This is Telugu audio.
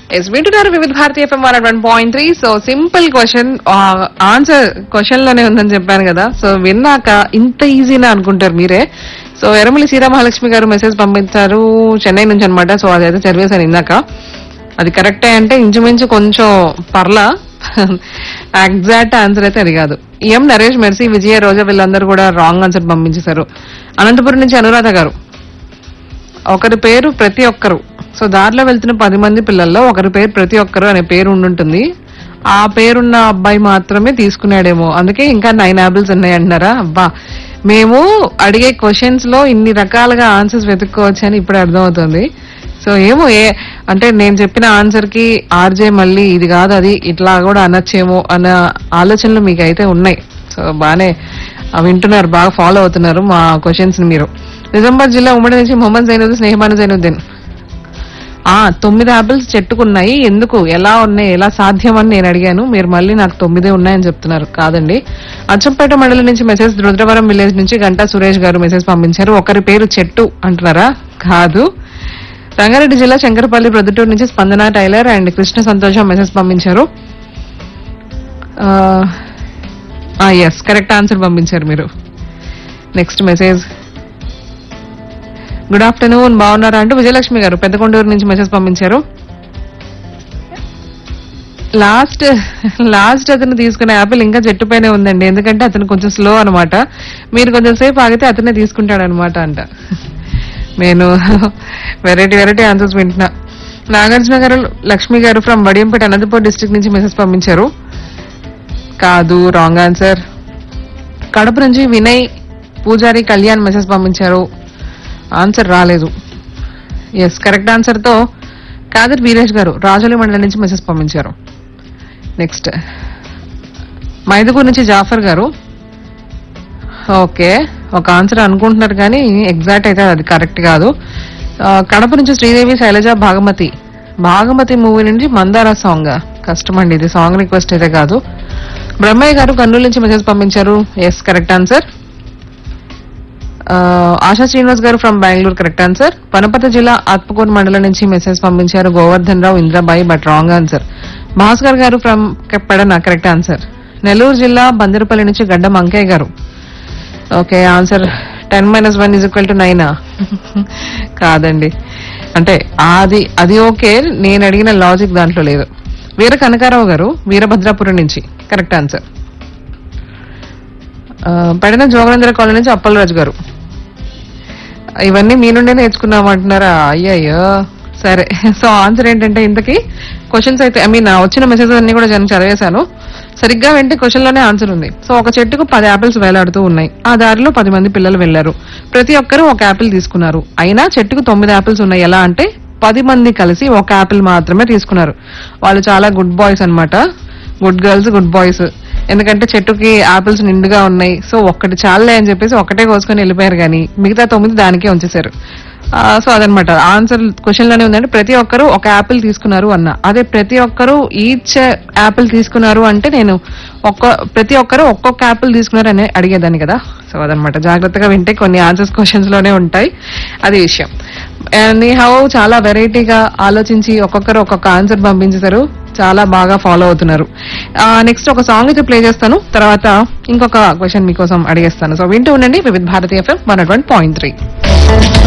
ఎస్ వింటున్నారు Vividh Bharati FM one one point three so simple question answer question లోనే ఉందని చెప్పాను కదా సో విన్నాక ఇంత ఈజీనా అనుకుంటారు మీరే సో ఎరమలి సీతామహాలక్ష్మి గారు మెసేజ్ పంపించారు చెన్నై నుంచి అనమాట సో అదైతే చదివేశాను ఇందాక అది కరెక్టే అంటే ఇంచుమించు కొంచెం పర్లా ఎగ్జాక్ట్ ఆన్సర్ అయితే అది కాదు ఎం నరేష్ మెర్సీ విజయ రోజా వీళ్ళందరూ కూడా రాంగ్ ఆన్సర్ పంపించేశారు అనంతపురం నుంచి అనురాధ గారు ఒకరి పేరు ప్రతి ఒక్కరు సో దారిలో వెళ్తున్న పది మంది పిల్లల్లో ఒకరి పేరు ప్రతి ఒక్కరు అనే పేరు ఉండుంటుంది ఆ పేరున్న అబ్బాయి మాత్రమే తీసుకున్నాడేమో అందుకే ఇంకా నైన్ యాపిల్స్ ఉన్నాయి అంటున్నారా అబ్బా మేము అడిగే క్వశ్చన్స్ లో ఇన్ని రకాలుగా ఆన్సర్స్ వెతుక్కోవచ్చు అని ఇప్పుడు అర్థమవుతుంది సో ఏమో ఏ అంటే నేను చెప్పిన ఆన్సర్ కి ఆర్జే మళ్ళీ ఇది కాదు అది ఇట్లా కూడా అనొచ్చేమో అన్న ఆలోచనలు మీకు అయితే ఉన్నాయి సో బానే ఆ, వింటున్నారు బాగా ఫాలో అవుతున్నారు మా క్వశ్చన్స్ ని మీరు నిజామాబాద్ జిల్లా ఉమ్మడి నుంచి మొహమ్మద్ జైనుద్దీన్ స్నేహమాన జైనుద్దీన్ ఆ తొమ్మిది ఆపిల్స్ చెట్టుకున్నాయి ఎందుకు ఎలా ఉన్నాయి ఎలా సాధ్యమని నేను అడిగాను మీరు మళ్ళీ నాకు తొమ్మిదే ఉన్నాయని చెప్తున్నారు కాదండి అచ్చంపేట మండలం నుంచి మెసేజ్ రుద్రవరం విలేజ్ నుంచి గంటా సురేష్ గారు మెసేజ్ పంపించారు ఒకరి పేరు చెట్టు అంటున్నారా కాదు రంగారెడ్డి జిల్లా శంకరపల్లి ప్రొద్దుటూరు నుంచి స్పందన టైలర్ అండ్ కృష్ణ సంతోషం మెసేజ్ పంపించారు ఎస్ కరెక్ట్ ఆన్సర్ పంపించారు మీరు నెక్స్ట్ మెసేజ్ గుడ్ ఆఫ్టర్నూన్ బాగున్నారా అంటూ విజయలక్ష్మి గారు పెద్దకొండూరు నుంచి మెసేజ్ పంపించారు లాస్ట్ లాస్ట్ అతను తీసుకున్న యాపిల్ ఇంకా చెట్టు పైనే ఉందండి ఎందుకంటే అతను కొంచెం స్లో అనమాట మీరు కొంచెం సేపు ఆగితే అతనే తీసుకుంటాడు అనమాట అంట నేను వెరైటీ వెరైటీ ఆన్సర్స్ వింటున్నా నాగార్జున గారు లక్ష్మి గారు ఫ్రమ్ వడియంపేట అనంతపూర్ డిస్ట్రిక్ట్ నుంచి మెసేజ్ పంపించారు కాదు రాంగ్ ఆన్సర్ కడప నుంచి వినయ్ పూజారి కళ్యాణ్ మెసేజ్ పంపించారు ఆన్సర్ రాలేదు ఎస్ కరెక్ట్ ఆన్సర్ తో కాదర్ వీరేష్ గారు రాజోలి మండలం నుంచి మెసేజ్ పంపించారు నెక్స్ట్ మైదుగూరు నుంచి జాఫర్ గారు ఓకే ఒక ఆన్సర్ అనుకుంటున్నారు కానీ ఎగ్జాక్ట్ అయితే అది కరెక్ట్ కాదు ఆ, కడప నుంచి శ్రీదేవి శైలజ భాగమతి భాగమతి మూవీ నుంచి మందార సాంగ్ కష్టం అండి ఇది సాంగ్ రిక్వెస్ట్ అయితే కాదు బ్రహ్మయ్య గారు కర్నూలు నుంచి మెసేజ్ పంపించారు yes correct answer Asha Srinivas గారు from Bengaluru correct answer Wanaparthy జిల్లా ఆత్మకూరు మండలం నుంచి మెసేజ్ పంపించారు Govardhan Rao Indrabai but wrong answer Bhaskar గారు from Pedana correct answer Nellore జిల్లా బందరపల్లి నుంచి గడ్డం అంకయ్య గారు okay answer ten minus one is equal to నైనా కాదండి అంటే అది అది ఓకే నేను అడిగిన లాజిక్ దాంట్లో లేదు వీర కనకారావు గారు వీరభద్రాపురం నుంచి correct answer Pedana Joganendra colony నుంచి అప్పలరాజు గారు ఇవన్నీ మీ నుండే నేర్చుకున్నామంటున్నారా అయ్యయ్యో సరే సో ఆన్సర్ ఏంటంటే ఇంతకీ క్వశ్చన్స్ అయితే ఐ మీన్ వచ్చిన మెసేజెస్ అన్ని కూడా నేను చదివేశాను సరిగ్గా వెంటే క్వశ్చన్ లోనే ఆన్సర్ ఉంది సో ఒక చెట్టుకు పది ఆపిల్స్ వేలాడుతూ ఉన్నాయి ఆ దారిలో పది మంది పిల్లలు వెళ్లారు ప్రతి ఒక్కరూ ఒక యాపిల్ తీసుకున్నారు అయినా చెట్టుకు తొమ్మిది ఆపిల్స్ ఉన్నాయి ఎలా అంటే పది మంది కలిసి ఒక యాపిల్ మాత్రమే తీసుకున్నారు వాళ్ళు చాలా గుడ్ బాయ్స్ అన్నమాట గుడ్ గర్ల్స్ గుడ్ బాయ్స్ ఎందుకంటే చెట్టుకి ఆపిల్స్ నిండుగా ఉన్నాయి సో ఒక్కటి చాలే అని చెప్పేసి ఒక్కటే కోసుకొని వెళ్ళిపోయారు కానీ మిగతా తొమ్మిది దానికే ఉంచేశారు ఆ, సో అదనమాట ఆన్సర్ క్వశ్చన్ లోనే ఉందంటే ప్రతి ఒక్కరు ఒక యాపిల్ తీసుకున్నారు అన్న అదే ప్రతి ఒక్కరు ఈచ్ యాపిల్ తీసుకున్నారు అంటే నేను ఒక్క ప్రతి ఒక్కరు ఒక్కొక్క యాపిల్ తీసుకున్నారు అని అడిగేదాన్ని కదా సో అదనమాట జాగ్రత్తగా వింటే కొన్ని ఆన్సర్స్ క్వశ్చన్స్ లోనే ఉంటాయి అది విషయం నీ హౌ చాలా వెరైటీగా ఆలోచించి ఒక్కొక్కరు ఒక్కొక్క ఆన్సర్ పంపించేశారు చాలా బాగా ఫాలో అవుతున్నారు నెక్స్ట్ ఒక సాంగ్ అయితే ప్లే చేస్తాను తర్వాత ఇంకొక క్వశ్చన్ మీకోసం అడిగేస్తాను సో వింటూ ఉండండి Vividh Bharati FM one point three